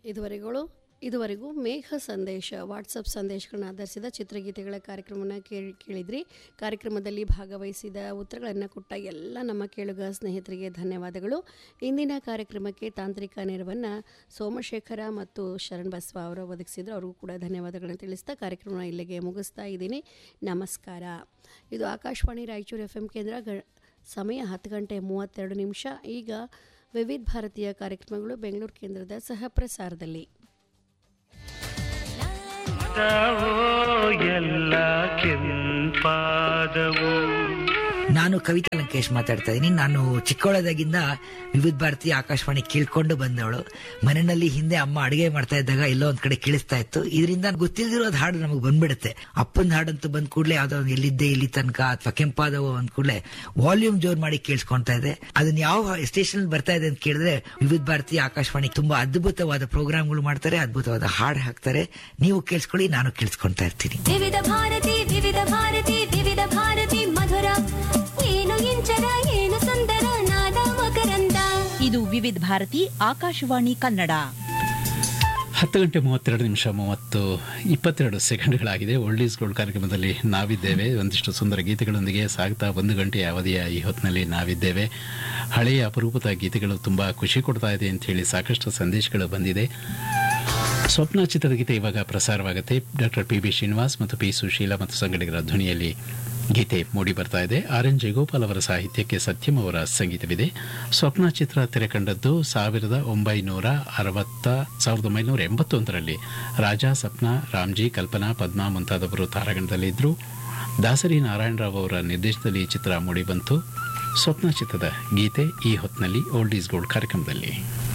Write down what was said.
ಇದುವರೆಗಳು ಇದುವರೆಗೂ ಮೇಘ ಸಂದೇಶ ವಾಟ್ಸಪ್ ಸಂದೇಶಗಳನ್ನ ಆಧರಿಸಿದ ಚಿತ್ರಗೀತೆಗಳ ಕಾರ್ಯಕ್ರಮವನ್ನು ಕೇಳಿ ಕೇಳಿದ್ರಿ ಕಾರ್ಯಕ್ರಮದಲ್ಲಿ ಭಾಗವಹಿಸಿದ ಉತ್ತರಗಳನ್ನು ಕೊಟ್ಟ ಎಲ್ಲ ನಮ್ಮ ಕೇಳುಗ ಸ್ನೇಹಿತರಿಗೆ ಧನ್ಯವಾದಗಳು ಇಂದಿನ ಕಾರ್ಯಕ್ರಮಕ್ಕೆ ತಾಂತ್ರಿಕ ನೆರವನ್ನು ಸೋಮಶೇಖರ ಮತ್ತು ಶರಣ್ ಬಸವ ಅವರು ಒದಗಿಸಿದ್ರು ಅವ್ರಿಗೂ ಕೂಡ ಧನ್ಯವಾದಗಳನ್ನು ತಿಳಿಸ್ತಾ ಕಾರ್ಯಕ್ರಮ ಇಲ್ಲಿಗೆ ಮುಗಿಸ್ತಾ ಇದ್ದೀನಿ ನಮಸ್ಕಾರ ಇದು ಆಕಾಶವಾಣಿ ರಾಯಚೂರು ಎಫ್ ಎಂ ಕೇಂದ್ರ ಗ ಸಮಯ ಹತ್ತು ಗಂಟೆ ಮೂವತ್ತೆರಡು ನಿಮಿಷ ಈಗ ವಿವಿಧ ಭಾರತೀಯ ಕಾರ್ಯಕ್ರಮಗಳು ಬೆಂಗಳೂರು ಕೇಂದ್ರದ ಸಹ ಪ್ರಸಾರದಲ್ಲಿ ತಾವೋ ಎಲ್ಲ ಕೆಂಪಾದವು ನಾನು ಕವಿತಾ ಲಂಕೇಶ್ ಮಾತಾಡ್ತಾ ಇದ್ದೀನಿ ನಾನು ಚಿಕ್ಕವಳದಾಗಿಂದ ವಿವಿಧ ಭಾರತಿ ಆಕಾಶವಾಣಿ ಕೇಳ್ಕೊಂಡು ಬಂದವಳು ಮನೆಯಲ್ಲಿ ಹಿಂದೆ ಅಮ್ಮ ಅಡಿಗೆ ಮಾಡ್ತಾ ಇದ್ದಾಗ ಎಲ್ಲೋ ಒಂದ್ ಕಡೆ ಕೇಳಿಸ್ತಾ ಇತ್ತು ಇದರಿಂದ ಗೊತ್ತಿಲ್ದಿರೋದ್ ಹಾಡು ನಮಗೆ ಬಂದ್ಬಿಡುತ್ತೆ ಅಪ್ಪನ ಹಾಡಂತೂ ಬಂದ್ ಕೂಡಲೇ ಯಾವ್ದೋ ಒಂದು ಎಲ್ಲಿದ್ದೆ ಇಲ್ಲಿ ತನಕ ಅಥವಾ ಕೆಂಪಾದವು ಅಂದ್ ಕೂಡಲೇ ವಾಲ್ಯೂಮ್ ಜೋರ್ ಮಾಡಿ ಕೇಳಿಸ್ಕೊಂತಾ ಇದೆ ಅದನ್ನ ಯಾವ ಸ್ಟೇಷನ್ ಬರ್ತಾ ಇದೆ ಅಂತ ಕೇಳಿದ್ರೆ ವಿವಿಧ ಭಾರತಿ ಆಕಾಶವಾಣಿ ತುಂಬಾ ಅದ್ಭುತವಾದ ಪ್ರೋಗ್ರಾಮ್ಗಳು ಮಾಡ್ತಾರೆ ಅದ್ಭುತವಾದ ಹಾಡು ಹಾಕ್ತಾರೆ ನೀವು ಕೇಳಿಸ್ಕೊಳ್ಳಿ ನಾನು ಕೇಳಿಸ್ಕೊಂತಾ ಇರ್ತೀನಿ ವಿವಿಧ ಭಾರತಿ ವಿವಿಧ ಭಾರತಿ ವಿವಿಧ ಭಾರತಿ ಮಧುರ ಏನು ಇಂಚರ ಏನು ಸುಂದರ ನಾದ ಮಕರಂದ ಇದು ವಿವಿಧ ಭಾರತಿ ಆಕಾಶವಾಣಿ ಕನ್ನಡ ಹತ್ತು ಗಂಟೆ ಮೂವತ್ತೆರಡು ನಿಮಿಷ ಮೂವತ್ತು ಇಪ್ಪತ್ತೆರಡು ಸೆಕೆಂಡ್ಗಳಾಗಿದೆ ಓಲ್ಡ್ ಈಸ್ ಗೋಲ್ಡ್ ಕಾರ್ಯಕ್ರಮದಲ್ಲಿ ನಾವಿದ್ದೇವೆ ಒಂದಿಷ್ಟು ಸುಂದರ ಗೀತೆಗಳೊಂದಿಗೆ ಸಾಗ್ತಾ ಒಂದು ಗಂಟೆಯ ಅವಧಿಯ ಈ ಹೊತ್ತಿನಲ್ಲಿ ನಾವಿದ್ದೇವೆ ಹಳೆಯ ಅಪರೂಪದ ಗೀತೆಗಳು ತುಂಬ ಖುಷಿ ಕೊಡ್ತಾ ಇದೆ ಅಂತ ಹೇಳಿ ಸಾಕಷ್ಟು ಸಂದೇಶಗಳು ಬಂದಿದೆ ಸ್ವಪ್ನ ಚಿತ್ರದ ಗೀತೆ ಇವಾಗ ಪ್ರಸಾರವಾಗುತ್ತೆ ಡಾಕ್ಟರ್ ಪಿ ಬಿ ಶ್ರೀನಿವಾಸ್ ಮತ್ತು ಪಿ ಸುಶೀಲ ಮತ್ತು ಸಂಗಡಿಗರ ಧ್ವನಿಯಲ್ಲಿ ಗೀತೆ ಮೂಡಿ ಬರ್ತಾ ಇದೆ ಆರ್ ಎನ್ ಜಯಗೋಪಾಲ್ ಅವರ ಸಾಹಿತ್ಯಕ್ಕೆ ಸತ್ಯಂ ಅವರ ಸಂಗೀತವಿದೆ ಸ್ವಪ್ನ ಚಿತ್ರ ತೆರೆ ಕಂಡದ್ದು ಸಾವಿರದ ಒಂಬೈನೂರ ಅರವತ್ತ ಸಾವಿರದ ಒಂಬೈನೂರ ಎಂಬತ್ತೊಂದರಲ್ಲಿ ರಾಜಾ ಸಪ್ನ ರಾಮ್ಜಿ ಕಲ್ಪನಾ ಪದ್ಮಾ ಮುಂತಾದವರು ತಾರಾಗಣದಲ್ಲಿದ್ದರು ದಾಸರಿ ನಾರಾಯಣರಾವ್ ಅವರ ನಿರ್ದೇಶನದಲ್ಲಿ ಈ ಚಿತ್ರ ಮೂಡಿಬಂತು ಸ್ವಪ್ನ ಚಿತ್ರದ ಗೀತೆ ಈ ಹೊತ್ತಿನಲ್ಲಿ ಓಲ್ಡ್ ಈಸ್ ಗೋಲ್ಡ್ ಕಾರ್ಯಕ್ರಮದಲ್ಲಿ